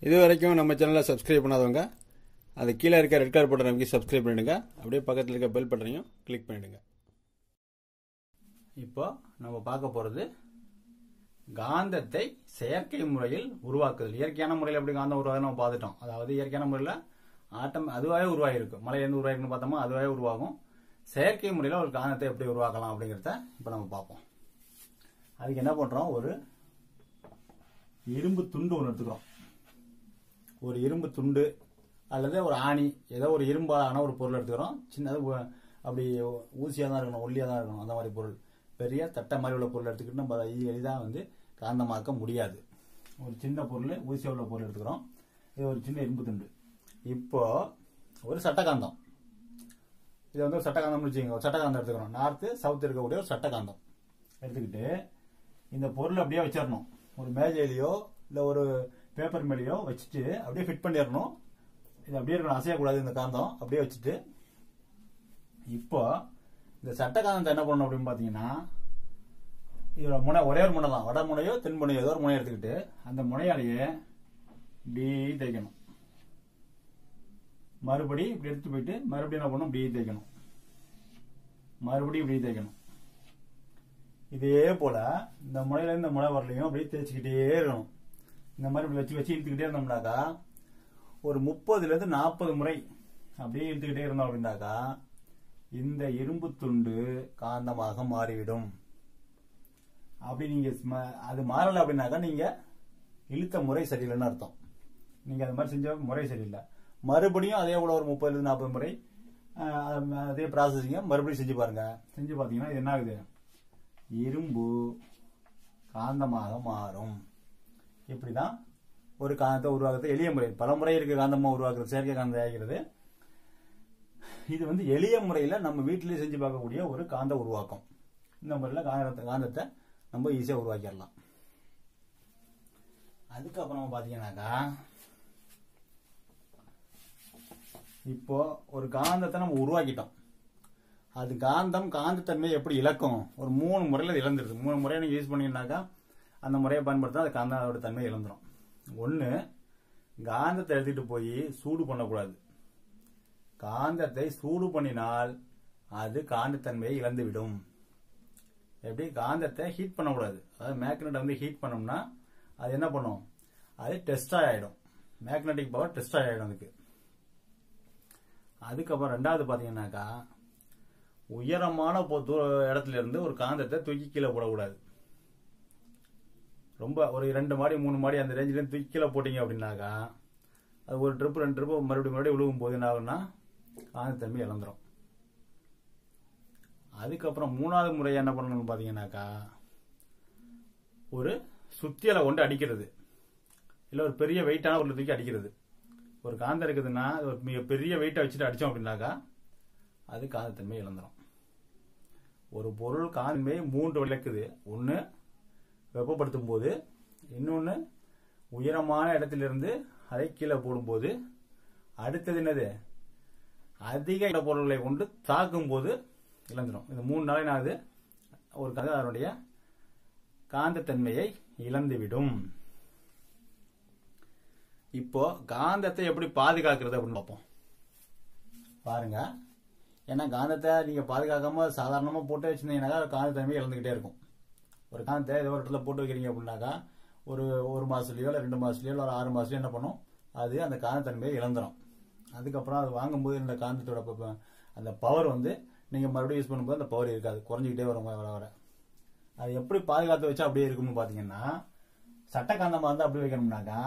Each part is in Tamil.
இது வரைக்கும் நம்ம சேனலை சப்ஸ்கிரைப் பண்ணாதவங்க அது கீழே இருக்க ரெட் கலர் பட்டன் அமைக்கி சப்ஸ்கிரைப் பண்ணிடுங்க அப்படியே பக்கத்தில் இருக்க பெல் பட்டனையும் கிளிக் பண்ணிடுங்க இப்போ நம்ம பார்க்க போகிறது காந்தத்தை செயற்கை முறையில் உருவாக்குதல் இயற்கையான முறையில் எப்படி காந்தம் உருவாக நம்ம பார்த்துட்டோம் அதாவது இயற்கையான முறையில் ஆட்டம் அதுவாகவே உருவாகிருக்கு மலையிலேருந்து உருவாகிருக்குன்னு பார்த்தோமா அதுவாகவே உருவாகும் செயற்கை முறையில் ஒரு காந்தத்தை எப்படி உருவாக்கலாம் அப்படிங்கிறத இப்போ நம்ம பார்ப்போம் அதுக்கு என்ன பண்ணுறோம் ஒரு இரும்பு துண்டு ஒன்று எடுத்துக்கிறோம் ஒரு இரும்பு துண்டு அல்லது ஒரு ஆணி ஏதோ ஒரு இரும்பாலான ஒரு பொருள் எடுத்துக்கிறோம் சின்னது உ- அப்படி ஊசியாக தான் இருக்கணும் ஒல்லியாக தான் இருக்கணும் அந்த மாதிரி பொருள் பெரிய தட்டை மாதிரி உள்ள பொருள் எடுத்துக்கிட்டு நம்ம அதை எளிதாக வந்து காந்தமாக்க முடியாது ஒரு சின்ன பொருள் ஊசியாக உள்ள பொருள் எடுத்துக்கிறோம் இது ஒரு சின்ன இரும்பு துண்டு இப்போ ஒரு சட்டகாந்தம் இது வந்து ஒரு சட்டகாந்தம்னு வச்சுக்கோங்க ஒரு சட்டகாந்தம் எடுத்துக்கிறோம் நார்த்து சவுத் இருக்கக்கூடிய ஒரு சட்டகாந்தம் எடுத்துக்கிட்டு இந்த பொருள் அப்படியே வச்சிடணும் ஒரு மேஜையிலையோ இல்லை ஒரு பேப்பர் மேலேயோ வச்சுட்டு அப்படியே ஃபிட் பண்ணிடணும் இது அப்படியே இருக்கணும் அசையக்கூடாது இந்த காந்தம் அப்படியே வச்சுட்டு இப்போ இந்த சட்டகாந்தத்தை என்ன பண்ணணும் அப்படின்னு பார்த்தீங்கன்னா இதோட முனை ஒரே ஒரு முனை தான் வட முனையோ தென் முனையோ ஏதோ ஒரு முனையை எடுத்துக்கிட்டு அந்த முனையாலேயே இப்படி தேய்க்கணும் மறுபடி இப்படி எடுத்து போயிட்டு மறுபடியும் என்ன பண்ணணும் இப்படி தேய்க்கணும் மறுபடியும் இப்படி தேய்க்கணும் இதே போல இந்த முனையில இருந்து இந்த முனை வரலையும் அப்படியே தேய்ச்சிக்கிட்டே இருக்கணும் இந்த மாதிரி இப்படி வச்சு வச்சு இழுத்துக்கிட்டே இருந்தோம்னாக்கா ஒரு முப்பதுல இருந்து நாற்பது முறை அப்படியே இழுத்துக்கிட்டே இருந்தோம் அப்படின்னாக்கா இந்த இரும்பு துண்டு காந்தமாக மாறிவிடும் அப்படி நீங்க ஸ்ம- அது மாறல அப்படின்னாக்கா நீங்க இழுத்த முறை சரியில்லைன்னு அர்த்தம் நீங்க அது மாதிரி செஞ்ச முறை சரியில்லை மறுபடியும் அதே போல ஒரு முப்பதுல இருந்து நாற்பது முறை அஹ், அதே ப்ராசஸிங்க மறுபடியும் செஞ்சு பாருங்க செஞ்சு பார்த்தீங்கன்னா இது என்ன ஆகுது இரும்பு காந்தமாக மாறும் இப்படிதான் ஒரு காந்தத்தை உருவாக்குறது எளிய முறை பல முறை இருக்கு காந்தமா உருவாக்குறது செயற்கை காந்தம் ஆகிறது இது வந்து எளிய முறையில நம்ம வீட்டிலேயே செஞ்சு பார்க்கக்கூடிய ஒரு காந்த உருவாக்கம் இந்த முறையில காந்தத்தை காந்தத்தை நம்ம ஈஸியா உருவாக்கிடலாம் அதுக்கப்புறம் பாத்தீங்கன்னாக்கா இப்போ ஒரு காந்தத்தை நம்ம உருவாக்கிட்டோம் அது காந்தம் காந்தத்தன்மையை எப்படி இழக்கும் ஒரு மூணு முறையில் அது இழந்துருது மூணு முறையை நீங்கள் யூஸ் பண்ணீங்கன்னாக்கா அந்த முறையை பயன்படுத்தினா அது காந்தத்தோட தன்மை இழந்துரும் ஒன்று காந்தத்தை எடுத்துட்டு போய் சூடு பண்ணக்கூடாது காந்தத்தை சூடு பண்ணினால் அது காந்தத்தன்மையை இழந்துவிடும் எப்படி காந்தத்தை ஹீட் பண்ணக்கூடாது அதாவது மேக்னெட்டை வந்து ஹீட் பண்ணோம்னா அது என்ன பண்ணும் அது டெஸ்டாய் ஆயிடும் மேக்னெட்டிக் பவர் டெஸ்டாய் ஆயிடும் அதுக்கு அதுக்கப்புறம் ரெண்டாவது பார்த்தீங்கன்னாக்கா உயரமான பொ- தூர இடத்துல இருந்து ஒரு காந்தத்தை தூக்கி கீழே போடக்கூடாது ரொம்ப ஒரு ரெண்டு மாடி மூணு மாடி அந்த ரேஞ்சில இருந்து தூக்கி கீழே போட்டீங்க அப்படின்னாக்கா அது ஒரு ட்ரிப் ரெண்டு ட்ரிப் மறுபடியும் மறுபடியும் விழுகும் போது என்ன ஆகும்னா காந்தத்தன்மை இழந்துரும் அதுக்கப்புறம் மூணாவது முறை என்ன பண்ணணும்னு பார்த்தீங்கன்னாக்கா ஒரு சுத்தியலை கொண்டு அடிக்கிறது இல்லை ஒரு பெரிய வெயிட்டான ஒரு தூக்கி அடிக்கிறது ஒரு காந்தம் இருக்குதுன்னா அது ஒரு மிக பெரிய வெயிட்டை வச்சுட்டு அடிச்சோம் அப்படின்னாக்கா அது காந்தத்தன்மை இழந்துரும் ஒரு பொருள் காந்தமே மூன்று விளக்குது ஒன்று வெப்பப்படுத்தும் போது இன்னொன்று உயரமான இடத்திலிருந்து அதை கீழே போடும்போது அடுத்தது என்னது அதிக இட பொருள்களை கொண்டு தாக்கும் போது இழந்துடும் இந்த மூணு நாளை நான் அது ஒரு கதை அதனுடைய காந்தத்தன்மையை இழந்துவிடும் இப்போ காந்தத்தை எப்படி பாதுகாக்கிறது அப்படின்னு பார்ப்போம் பாருங்க ஏன்னா காந்தத்தை நீங்க பாதுகாக்காம சாதாரணமா போட்டு வச்சிருந்தீங்கன்னாக்கா அது காந்தத்தன்மை இழந்துகிட்டே இருக்கும் ஒரு காந்தத்தை ஏதோ ஒரு இடத்துல போட்டு வைக்கிறீங்க அப்படின்னாக்கா ஒரு ஒரு மாசத்துலயோ இல்லை ரெண்டு மாசத்துலயோ இல்லை ஒரு ஆறு மாசத்துலயோ என்ன பண்ணும் அது அந்த காந்தத்தன்மையை இழந்துரும் அதுக்கப்புறம் அது வாங்கும்போது இந்த காந்தத்தோட ப- ப- அந்த பவர் வந்து நீங்க மறுபடியும் யூஸ் பண்ணும்போது அந்த பவர் இருக்காது குறைஞ்சிக்கிட்டே வரும் வர வர அது எப்படி பாதுகாத்து வச்சா அப்படியே இருக்கும்னு பாத்தீங்கன்னா சட்ட காந்தமா இருந்தா அப்படி வைக்கணும்னாக்கா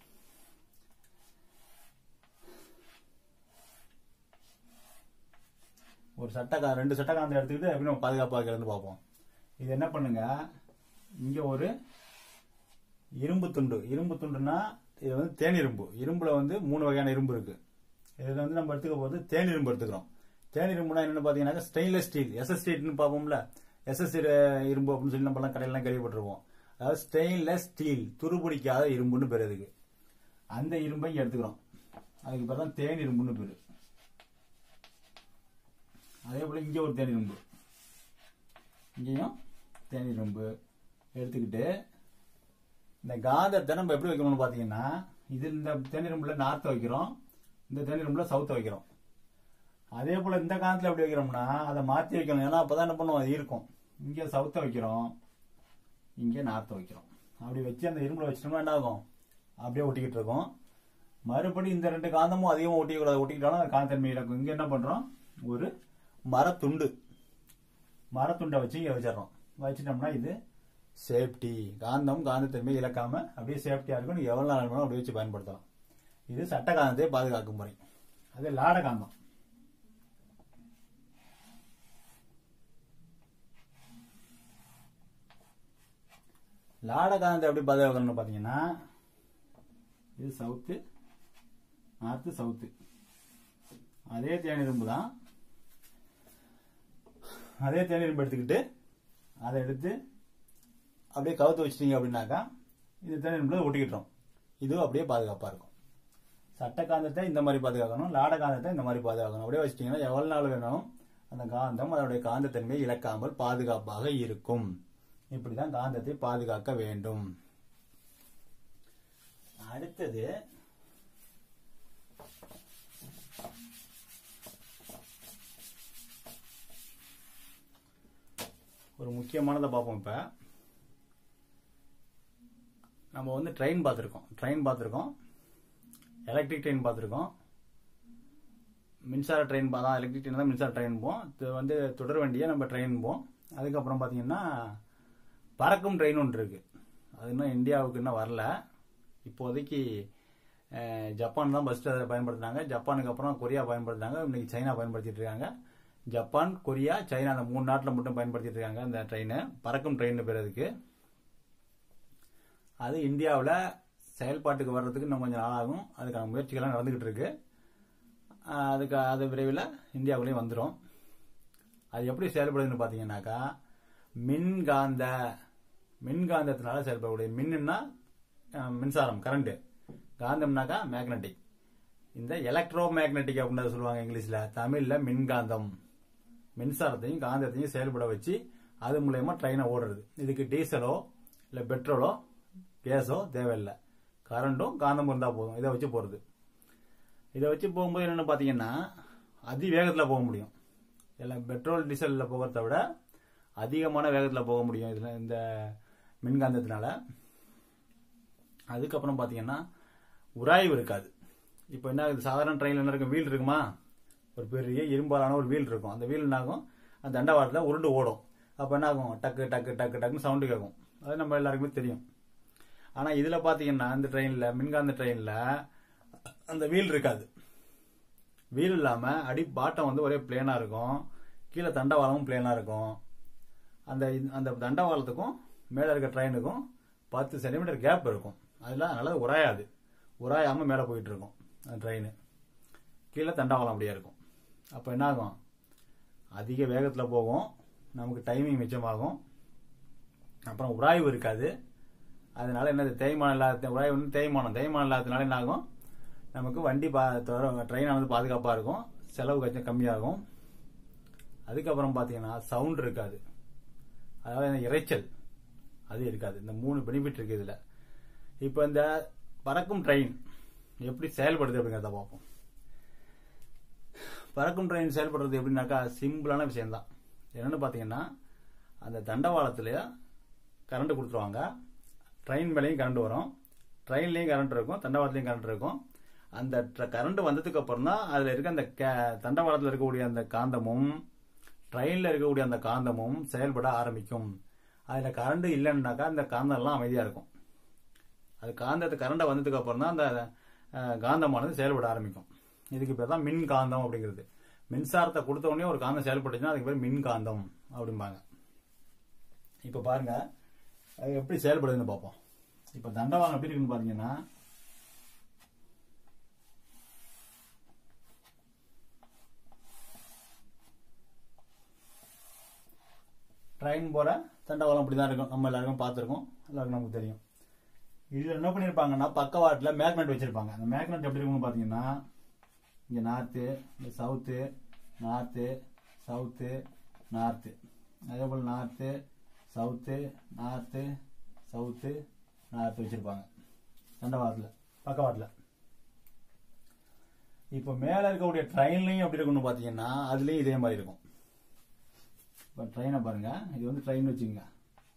ஒரு சட்ட கா- ரெண்டு சட்ட காந்தம் எடுத்துக்கிட்டு எப்படி நம்ம பாதுகாப்பாக இருந்து பார்ப்போம் இது என்ன பண்ணுங்க இங்க ஒரு இரும்பு துண்டு இரும்பு துண்டுனா இது வந்து தேன் இரும்பு இரும்புல வந்து மூணு வகையான இரும்பு இருக்கு இதுல வந்து நம்ம எடுத்துக்க போது தேன் இரும்பு எடுத்துக்கிறோம் தேன் இரும்புனா என்னன்னு பாத்தீங்கன்னா ஸ்டெயின்லெஸ் ஸ்டீல் எஸ்எஸ் ஸ்டீல்னு பார்ப்போம்ல எஸ்எஸ் இரும்பு அப்படின்னு சொல்லி நம்ம எல்லாம் கடையிலாம் கேள்விப்பட்டிருப்போம் அதாவது ஸ்டெயின்லெஸ் ஸ்டீல் துருபிடிக்காத இரும்புன்னு பேர் அதுக்கு அந்த இரும்பை இங்க எடுத்துக்கிறோம் அதுக்கு பேர் தான் தேன் இரும்புன்னு பேரு அதே போல இங்க ஒரு தேன் இரும்பு இங்கேயும் தேன் இரும்பு எடுத்துக்கிட்டு இந்த காந்தத்தை நம்ம எப்படி வைக்கணும்னு பார்த்தீங்கன்னா இது இந்த தேனி ரூம்ல நார்த் வைக்கிறோம் இந்த தேனி ரூம்ல சவுத் வைக்கிறோம் அதே போல இந்த காலத்துல எப்படி வைக்கிறோம்னா அதை மாத்தி வைக்கணும் ஏன்னா அப்பதான் என்ன பண்ணுவோம் அது இருக்கும் இங்க சவுத்த வைக்கிறோம் இங்க நார்த்த வைக்கிறோம் அப்படி வச்சு அந்த இரும்புல வச்சிட்டோம்னா என்ன ஆகும் அப்படியே ஒட்டிக்கிட்டு இருக்கும் மறுபடி இந்த ரெண்டு காந்தமும் அதிகமாக ஒட்டிக்கூடாது ஒட்டிக்கிட்டாலும் அது காந்தன்மை இழக்கும் இங்க என்ன பண்றோம் ஒரு மரத்துண்டு மரத்துண்டை வச்சு இங்க வச்சிடறோம் வச்சிட்டோம்னா இது சேஃப்டி காந்தம் காந்தத்தன்மை இழக்காம அப்படியே சேஃப்டியா இருக்கும் நீங்க எவ்வளவு நாள் வேணாலும் அப்படியே வச்சு பயன்படுத்தலாம் இது சட்ட காந்தத்தை பாதுகாக்கும் முறை அது லாட காந்தம் லாட காந்தத்தை எப்படி பாதுகாக்கணும்னு பாத்தீங்கன்னா இது சவுத்து நார்த்து சவுத்து அதே தேனி இரும்பு தான் அதே தேனி இரும்பு எடுத்துக்கிட்டு அதை எடுத்து அப்படியே கவுத்து வச்சிட்டீங்க அப்படின்னாக்கா இது தேனி இரும்புல ஒட்டிக்கிட்டோம் இதுவும் அப்படியே பாதுகாப்பா இருக்கும் சட்ட காந்தத்தை இந்த மாதிரி பாதுகாக்கணும் லாட காந்தத்தை இந்த மாதிரி பாதுகாக்கணும் அப்படியே வச்சிட்டீங்கன்னா எவ்வளவு நாள் வேணாலும் அந்த காந்தம் அதனுடைய காந்தத்தன்மையை இழக்காமல் பாதுகாப்பாக இருக்கும் இப்படிதான் காந்தத்தை பாதுகாக்க வேண்டும் அடுத்தது ஒரு முக்கியமானதை பார்ப்போம் இப்ப நம்ம வந்து ட்ரெயின் பார்த்துருக்கோம் ட்ரெயின் பார்த்துருக்கோம் எலக்ட்ரிக் ட்ரெயின் பார்த்துருக்கோம் மின்சார ட்ரெயின் தான் எலக்ட்ரிக் ட்ரெயின் தான் மின்சார ட்ரெயின் போம் இது வந்து தொடர் வண்டியை நம்ம ட்ரெயின் போம் அதுக்கப்புறம் பார்த்தீங்கன்னா பறக்கும் ட்ரெயின் ஒன்று இருக்கு அது இன்னும் இந்தியாவுக்கு இன்னும் வரல இப்போதைக்கு அஹ், ஜப்பான் தான் ஃபர்ஸ்ட் அதை பயன்படுத்தினாங்க ஜப்பானுக்கு அப்புறம் கொரியா பயன்படுத்தினாங்க இன்னைக்கு சைனா பயன்படுத்திட்டு இருக்காங்க ஜப்பான் கொரியா சைனா அந்த மூணு நாட்டில் மட்டும் பயன்படுத்திட்டு இருக்காங்க அந்த ட்ரெயின் பறக்கும் ட்ரெயின் பேர் அதுக்கு அது இந்தியாவில் செயல்பாட்டுக்கு வர்றதுக்கு இன்னும் கொஞ்சம் நாள் ஆகும் அதுக்கான முயற்சிகள்லாம் நடந்துகிட்டு இருக்கு அஹ், அதுக்கு அது விரைவில் இந்தியாவுக்குள்ளேயும் வந்துடும் அது எப்படி செயல்படுதுன்னு பார்த்தீங்கன்னாக்கா மின்காந்த மின்காந்தத்தினால செயல்படக்கூடிய மின்னுன்னா அஹ், மின்சாரம் கரண்ட் காந்தம்னாக்கா மேக்னெட்டிக் இந்த எலக்ட்ரோ மேக்னெட்டிக் அப்படின்னு சொல்லுவாங்க இங்கிலீஷ்ல தமிழ்ல மின்காந்தம் மின்சாரத்தையும் காந்தத்தையும் செயல்பட வச்சு அது மூலயமா ட்ரெயினை ஓடுறது இதுக்கு டீசலோ இல்ல பெட்ரோலோ கேஸோ தேவையில்லை கரண்டும் காந்தம் இருந்தா போதும் இதை வச்சு போறது இதை வச்சு போகும்போது என்னன்னு பாத்தீங்கன்னா அதி வேகத்துல போக முடியும் எல்லாம் பெட்ரோல் டீசல்ல போகிறத விட அதிகமான வேகத்துல போக முடியும் இதுல இந்த மின்காந்தத்தினால அதுக்கப்புறம் பாத்தீங்கன்னா உராய்வு இருக்காது இப்போ என்ன ஆகுது சாதாரண ட்ரெயின்ல என்ன இருக்கும் வீல் இருக்குமா ஒரு பெரிய இரும்பாலான ஒரு வீல் இருக்கும் அந்த வீல் என்ன ஆகும் அந்த தண்டவாளத்தில் உருண்டு ஓடும் அப்போ என்ன ஆகும் டக்கு டக்கு டக்கு டக்குன்னு சவுண்டு கேட்கும் அது நம்ம எல்லாருக்குமே தெரியும் ஆனா இதுல பாத்தீங்கன்னா இந்த ட்ரெயின்ல மின்காந்த ட்ரெயின்ல அந்த வீல் இருக்காது வீல் இல்லாம அடி பாட்டம் வந்து ஒரே பிளேனா இருக்கும் கீழே தண்டவாளமும் பிளேனா இருக்கும் அந்த அந்த தண்டவாளத்துக்கும் மேல இருக்க ட்ரெயினுக்கும் பத்து சென்டிமீட்டர் கேப் இருக்கும் அதெல்லாம் அதனால உராயாது உராயாம மேல போயிட்டு இருக்கும் அந்த ட்ரெயின் கீழே தண்டவாளம் அப்படியே இருக்கும் அப்ப என்ன ஆகும் அதிக வேகத்துல போகும் நமக்கு டைமிங் மிச்சமாகும் அப்புறம் உராய்வு இருக்காது அதனால என்னது தேய்மானம் இல்லாத உராய்வு வந்து தேய்மானம் தேய்மானம் இல்லாததுனால என்ன ஆகும் நமக்கு வண்டி ட்ரெயின் ஆனது பாதுகாப்பா இருக்கும் செலவு கொஞ்சம் கம்மியாகும் அதுக்கப்புறம் பாத்தீங்கன்னா சவுண்ட் இருக்காது அதாவது இந்த இரைச்சல் அது இருக்காது இந்த மூணு பெனிஃபிட் இருக்கு இதுல இப்போ இந்த பறக்கும் ட்ரெயின் எப்படி செயல்படுது அப்படிங்கறத பார்ப்போம் பறக்கும் ட்ரெயின் செயல்படுறது எப்படின்னாக்கா சிம்பிளான விஷயம்தான் என்னன்னு பாத்தீங்கன்னா அந்த தண்டவாளத்துல கரண்ட் கொடுத்துருவாங்க ட்ரெயின் மேலேயும் கரண்ட் வரும் ட்ரெயின்லயும் கரண்ட் இருக்கும் தண்டவாளத்துலயும் கரண்ட் இருக்கும் அந்த கரண்ட் வந்ததுக்கு அப்புறம் தான் அதுல இருக்க அந்த கே- தண்டவாளத்துல இருக்கக்கூடிய அந்த காந்தமும் ட்ரெயின்ல இருக்கக்கூடிய அந்த காந்தமும் செயல்பட ஆரம்பிக்கும் அதுல கரண்ட் இல்லைன்னாக்கா அந்த காந்தம் எல்லாம் அமைதியா இருக்கும் அது காந்தத்து கரண்ட் வந்ததுக்கு அப்புறம் தான் அந்த அஹ், காந்தமானது செயல்பட ஆரம்பிக்கும் இதுக்கு பேர் தான் மின் காந்தம் அப்படிங்கிறது மின்சாரத்தை கொடுத்த உடனே ஒரு காந்தம் செயல்பட்டுச்சுன்னா அதுக்கு பேர் மின் காந்தம் அப்படிம்பாங்க இப்ப பாருங்க அது எப்படி செயல்படுதுன்னு பார்ப்போம் இப்ப தண்டவாளம் எப்படி இருக்குன்னு பாத்தீங்கன்னா ட்ரெயின் போற தண்டவாளம் அப்படிதான் இருக்கும் நம்ம எல்லாருக்கும் பார்த்துருக்கோம் எல்லாருக்கும் நமக்கு தெரியும் இதுல என்ன பண்ணிருப்பாங்கன்னா பக்கவாட்டுல மேக்னெட் வச்சிருப்பாங்க அந்த மேக்னெட் எப்படி இருக்கும்னு பாத்தீங்கன்னா இங்க நார்த்து இங்க சவுத்து நார்த்து சவுத்து நார்த்து அதே போல north south north south north வச்சிருப்பாங்க தண்டவாளத்துல பக்கவாட்டில் இப்போ மேலே இருக்கக்கூடிய ட்ரெயின்லையும் எப்படி இருக்கும்னு பார்த்தீங்கன்னா அதுலேயும் இதே மாதிரி இருக்கும் இப்போ ட்ரெயினை பாருங்க இது வந்து ட்ரெயின் வச்சுக்கோங்க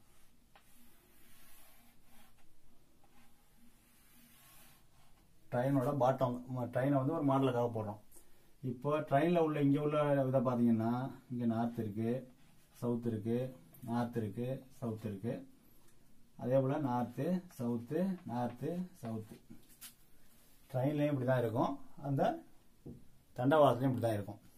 ட்ரெயினோட பாட்டம் ட்ரெயினை வந்து ஒரு மாடலுக்காக போடுறோம் இப்போ ட்ரெயினில் உள்ள இங்கே உள்ள இதை பார்த்தீங்கன்னா இங்கே நார்த் இருக்கு சவுத் இருக்கு நார்த் இருக்கு சவுத் இருக்கு அதே போல் நார்த்து சவுத்து நார்த்து சவுத்து ட்ரெயின்லேயும் இப்படி தான் இருக்கும் அந்த தண்டவாளத்துலையும் இப்படி தான் இருக்கும்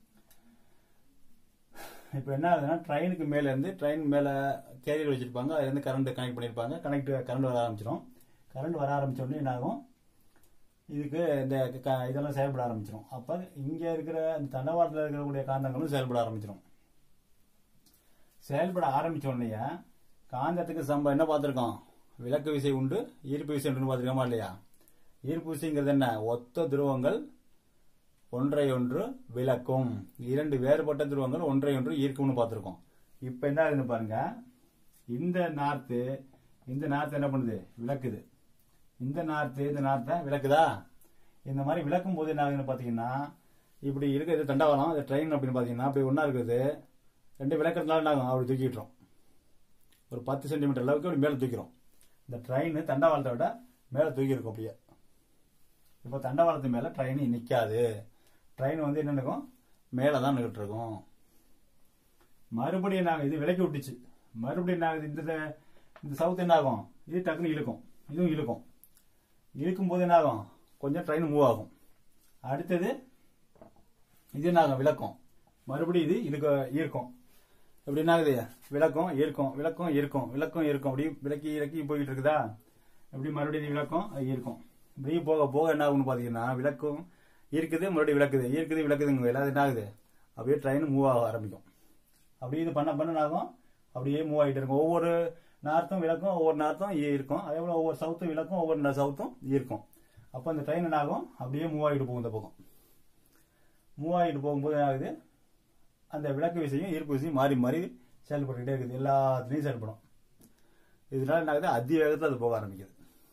இப்போ என்ன ஆகுதுன்னா ட்ரெயினுக்கு மேலே இருந்து ட்ரெயின் மேலே கேரியர் வச்சிருப்பாங்க அதுலேருந்து கரண்ட் கனெக்ட் பண்ணியிருப்பாங்க கனெக்ட் கரண்ட் வர ஆரம்பிச்சிடும் கரண்ட் வர ஆரம்பிச்ச உடனே என்ன ஆகும் இதுக்கு இந்த க- இதெல்லாம் செயல்பட ஆரம்பிச்சிடும் அப்போ இங்கே இருக்கிற இந்த தண்டவாளத்தில் இருக்கக்கூடிய காந்தங்களும் செயல்பட ஆரம்பிச்சிடும் செயல்பட ஆரம்பிச்ச உடனே காந்தத்துக்கு சம்ப என்ன பார்த்துருக்கோம் விளக்கு விசை உண்டு ஈர்ப்பு விசை உண்டுன்னு பார்த்துருக்கோமா இல்லையா ஈர்ப்பு விசைங்கிறது என்ன ஒத்த துருவங்கள் ஒன்றை ஒன்று விளக்கும் இரண்டு வேறுபட்ட துருவங்கள் ஒன்றை ஒன்று ஈர்க்கும்னு பார்த்துருக்கோம் இப்போ என்ன ஆகுதுன்னு பாருங்க இந்த நார்த்து இந்த நார்த்து என்ன பண்ணுது விளக்குது இந்த நார்த்து இந்த நார்த்தை விளக்குதா இந்த மாதிரி விளக்கும் போது என்ன ஆகுதுன்னு பார்த்தீங்கன்னா இப்படி இருக்கிறது தண்டவாளம் இது ட்ரெயின் அப்படின்னு பார்த்தீங்கன்னா இப்படி ஒன்றா இருக்குது ரெண்டு விளக்கறதுனால என்ன ஆகும் அப்படி தூக்கி விட்டுரும் ஒரு பத்து சென்டிமீட்டர் அளவுக்கு அப்படி மேலே தூக்கிறோம் இந்த ட்ரெயின் தண்டவாளத்தை விட மேலே தூக்கி இருக்கும் அப்படியே இப்போ தண்டவாளத்து மேலே ட்ரெயின் நிற்காது ட்ரெயின் வந்து என்ன நிற்கும் மேலே தான் நின்றுட்டு இருக்கும் மறுபடியும் நாங்கள் இது விலக்கி விட்டுச்சு மறுபடியும் நாங்கள் இந்த இந்த சவுத் என்ன ஆகும் இது டக்குன்னு இழுக்கும் இதுவும் இழுக்கும் இழுக்கும் போது என்ன ஆகும் கொஞ்சம் ட்ரெயின் மூவ் ஆகும் அடுத்தது இது என்ன ஆகும் விளக்கம் மறுபடியும் இது இழுக்க ஈர்க்கும் இப்படி என்ன ஆகுது விளக்கம் ஈர்க்கும் விளக்கம் ஈர்க்கும் விளக்கம் ஈர்க்கும் அப்படி விளக்கி இறக்கி போயிட்டு இருக்குதா இப்படி மறுபடியும் இது விளக்கம் அது ஈர்க்கும் இப்படி போக போக என்ன ஆகும்னு பார்த்தீங்கன்னா விளக்கும் ஈர்க்குது மறுபடியும் விளக்குது ஈர்க்குது விளக்குதுங்க எல்லாம் என்ன ஆகுது அப்படியே ட்ரெயின் மூவ் ஆக ஆரம்பிக்கும் அப்படியே இது பண்ண பண்ண என்ன ஆகும் அப்படியே மூவ் ஆகிட்டு இருக்கும் ஒவ்வொரு நார்த்தும் விளக்கும் ஒவ்வொரு நார்த்தும் இருக்கும் அதே போல ஒவ்வொரு சவுத்தும் விளக்கும் ஒவ்வொரு சவுத்தும் இருக்கும் அப்போ அந்த ட்ரெயின் என்ன ஆகும் அப்படியே மூவ் ஆகிட்டு போகும் இந்த பக்கம் மூவ் ஆகிட்டு போகும்போது என்ன ஆகுது அந்த விளக்கு விசையும் ஈர்ப்பு விசையும் மாறி மாறி செயல்பட்டுக்கிட்டே இருக்குது எல்லாத்துலேயும் செயல்படும் இதனால என்ன ஆகுது அதி வேகத்தில் அது போக ஆரம்பிக்குது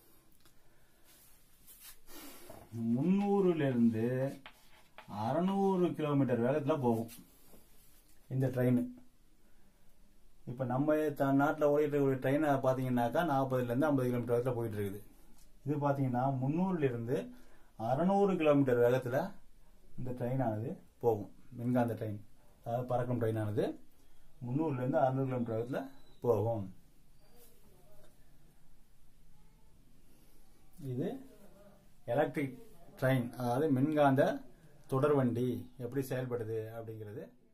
முந்நூறுல இருந்து அறநூறு கிலோமீட்டர் வேகத்தில் போகும் இந்த ட்ரெயின் இப்போ நம்ம த நாட்டில் ஓடிட்டு இருக்கிற ட்ரெயினை பார்த்தீங்கன்னாக்கா நாற்பதுலேருந்து ஐம்பது கிலோமீட்டர் வேகத்தில் போயிட்டு இருக்குது இது பார்த்தீங்கன்னா முந்நூறுல இருந்து அறநூறு கிலோமீட்டர் வேகத்தில் இந்த ட்ரெயினானது போகும் மின்காந்த ட்ரெயின் அதாவது பறக்கும் ட்ரெயினானது முந்நூறுலேருந்து அறநூறு கிலோமீட்டர் வேகத்தில் போகும் இது எலக்ட்ரிக் ட்ரெயின் அதாவது மின்காந்த தொடர்வண்டி எப்படி செயல்படுது அப்படிங்கிறது